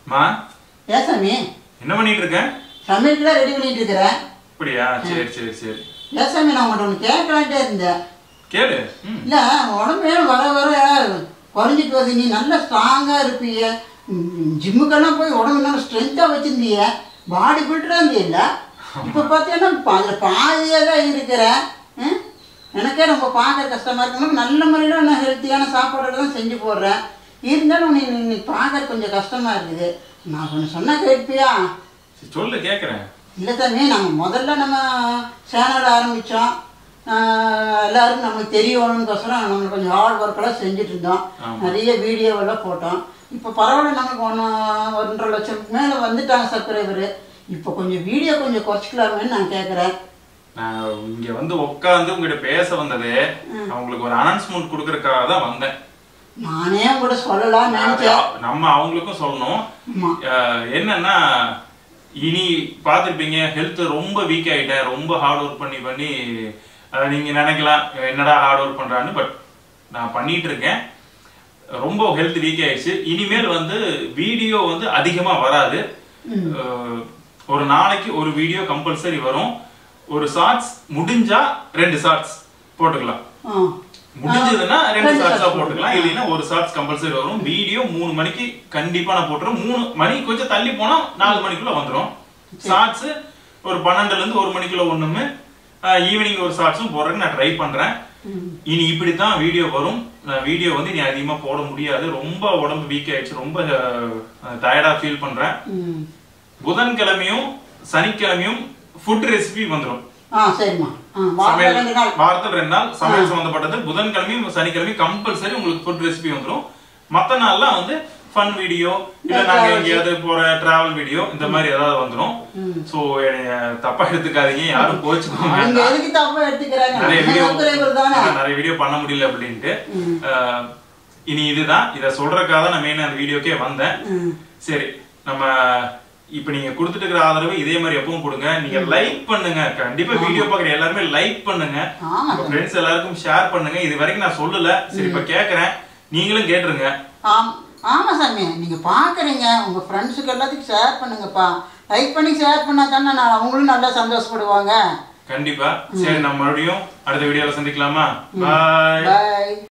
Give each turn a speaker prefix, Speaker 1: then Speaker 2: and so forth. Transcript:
Speaker 1: மா
Speaker 2: ஏன் சாமி
Speaker 1: என்ன பண்ணிட்டு இருக்க
Speaker 2: சமையலுக்குலாம் ரெடி பண்ணிட்டு இருக்கிறேன்
Speaker 1: அப்படியா சரி சரி சரி
Speaker 2: ஏன் சாமி நான் உங்கள்கிட்ட ஒன்று கேட்கலான்ட்டே இருந்தேன்
Speaker 1: கேளு ம்
Speaker 2: இல்லை உடம்பு ஏன் வர வர குறைஞ்சிட்டு வருது நீ நல்லா ஸ்ட்ராங்காக இருப்பீங்க ம், ஜிம்முக்கெல்லாம் போய் உடம்பு நல்லா ஸ்ட்ரென்த்தாக வச்சுருந்தீங்க பாடி பில்டராக இருந்தீல்ல இப்போ பார்த்தீங்கன்னா அதில் பாதியாக தான் இருக்கிறேன் ம்? எனக்கே ரொம்ப பார்க்க கஷ்டமாக இருக்கு உனக்கு நல்ல முறையில் நான் ஹெல்த்தியான சாப்பாடு தான் செஞ்சு போடுறேன் இருந்தாலும் நீ நீ பார்க்க கொஞ்சம் கஷ்டமாக இருக்குது நான் கொஞ்சம் சொன்னால் கேட்பியா
Speaker 1: சரி, சொல்லு கேக்குறேன்
Speaker 2: இல்லை சாமி நாங்கள் முதல்ல நம்ம சேனல் ஆரம்பித்தோம் எல்லாரும் நம்மளுக்கு தெரியணும்னு நம்மளுக்கு கொஞ்சம் ஹார்ட் ஒர்க்கெல்லாம் செஞ்சுட்டு இருந்தோம்
Speaker 1: ஆமா.
Speaker 2: நிறைய வீடியோவெல்லாம் போட்டோம் இப்போ பரவாயில்ல நமக்கு ஒன்று ஒன்றரை லட்சம் மேலே வந்துட்டாங்க சப்ஸ்கிரைபரு இப்போ கொஞ்சம் வீடியோ கொஞ்சம் குறைச்சிக்கலாமேன்னு நான் கேட்குறேன்
Speaker 1: நான் இங்க வந்து உட்காந்து உங்ககிட்ட பேச வந்தது அவங்களுக்கு ஒரு அனௌன்ஸ்மெண்ட் கொடுக்கறதுக்காக தான் வந்தேன்
Speaker 2: நானே உங்கள்கிட்ட சொல்லலாம்
Speaker 1: அது
Speaker 2: நினச்சேன்
Speaker 1: அ- நம்ம அவங்களுக்கும் சொல்லணும்
Speaker 2: ஆமா.
Speaker 1: அஹ், என்னன்னா இனி பார்த்துருப்பீங்க ஹெல்த் ரொம்ப வீக் ஆயிட்டேன் ரொம்ப ஹார்ட் ஒர்க் பண்ணி பண்ணி அஹ், நீங்க நினைக்கலாம் என்னடா ஹார்ட் ஒர்க் பண்றான்னு பட் நான் பண்ணிட்டு இருக்கேன் ரொம்ப ஹெல்த் வீக் ஆயிடுச்சு இனிமேல் வந்து வீடியோ வந்து அதிகமா வராது அஹ், ஒரு நாளைக்கு ஒரு வீடியோ கம்பல்சரி வரும் ஒரு ஷார்ட்ஸ் முடிஞ்சா ரெண்டு ஷார்ட்ஸ் போட்டுக்கலாம்
Speaker 2: ஆ
Speaker 1: முடிஞ்சதுன்னா ரெண்டு
Speaker 2: ரெண்டு
Speaker 1: ஷார்ட்ஸா
Speaker 2: shots
Speaker 1: போட்டுக்கலாம் இல்லைன்னா ஒரு ஷார்ட்ஸ் கம்பல்சரி வரும் வீடியோ மூணு மணிக்கு கண்டிப்பா நான் போட்டுருவேன் மூணு மணி கொஞ்சம் தள்ளி போனா நாலு மணிக்குள்ள வந்துரும் ஷார்ட்ஸ் ஒரு பன்னெண்டுல இருந்து ஒரு மணிக்குள்ள ஒண்ணுமே ஈவினிங் ஒரு ஷார்ட்ஸும் போடுறதுக்கு நான் ட்ரை பண்றேன் இனி இப்படித்தான் வீடியோ வரும் வீடியோ வந்து இனி அதிகமா போட முடியாது ரொம்ப உடம்பு வீக் ஆயிடுச்சு ரொம்ப டயர்டா ஃபீல் பண்றேன்
Speaker 2: ம்
Speaker 1: புதன்கிழமையும் சனிக்கிழமையும் ஃபுட் ரெசிபி வந்துரும்
Speaker 2: ஆ சரிம்மா ஆ வாரத்தில் ரெண்டு நாள்
Speaker 1: வாரத்தில் ரெண்டு நாள் சமையல் சம்பந்தப்பட்டது புதன்கிழமையும் சனிக்கிழமையும் கம்பல்சரி உங்களுக்கு ஃபுட் ரெசிபி வந்துரும் மத்த நாள்லாம் வந்து ஃபன் வீடியோ இல்ல நாங்க எங்கேயாவது போற டிராவல் வீடியோ இந்த மாதிரி ஏதாவது வந்துரும் சோ தப்பா எடுத்துக்காதீங்க யாரும் கோச்சுக்கோங்க
Speaker 2: அவங்க எதுக்கு தப்பா எடுத்துக்கிறாங்க
Speaker 1: நிறைய வீடியோ
Speaker 2: சப்ஸ்கிரைபர் தானே
Speaker 1: நிறைய வீடியோ பண்ண முடியல அப்படின்ட்டு அஹ், இனி இதுதான் இத சொல்றதுக்காக தான் நான் மெயினா அந்த வீடியோக்கே வந்தேன்
Speaker 2: ம்
Speaker 1: சரி நம்ம இப்ப நீங்க கொடுத்துட்டு இருக்கிற ஆதரவு இதே மாதிரி எப்பவும் கொடுங்க நீங்க லைக் பண்ணுங்க கண்டிப்பா வீடியோ பாக்குற எல்லாருமே லைக் பண்ணுங்க
Speaker 2: ஆமா
Speaker 1: உங்க ஃப்ரெண்ட்ஸ் எல்லாருக்கும் ஷேர் பண்ணுங்க இது வரைக்கும் நான் சொல்லல சரி இப்ப கேக்குறேன் நீங்களும் கேட்டுருங்க
Speaker 2: ஆம் ஆமா சாமி நீங்க பாக்குறீங்க உங்க ஃப்ரெண்ட்ஸுக்கு எல்லாத்துக்கும் ஷேர் பண்ணுங்கப்பா லைக் பண்ணி ஷேர் பண்ணா தானே நான் அவங்களும் நல்லா சந்தோஷப்படுவாங்க
Speaker 1: கண்டிப்பா சரி நம்ம மறுபடியும் அடுத்த வீடியோல சந்திக்கலாமா பாய்
Speaker 2: பாய்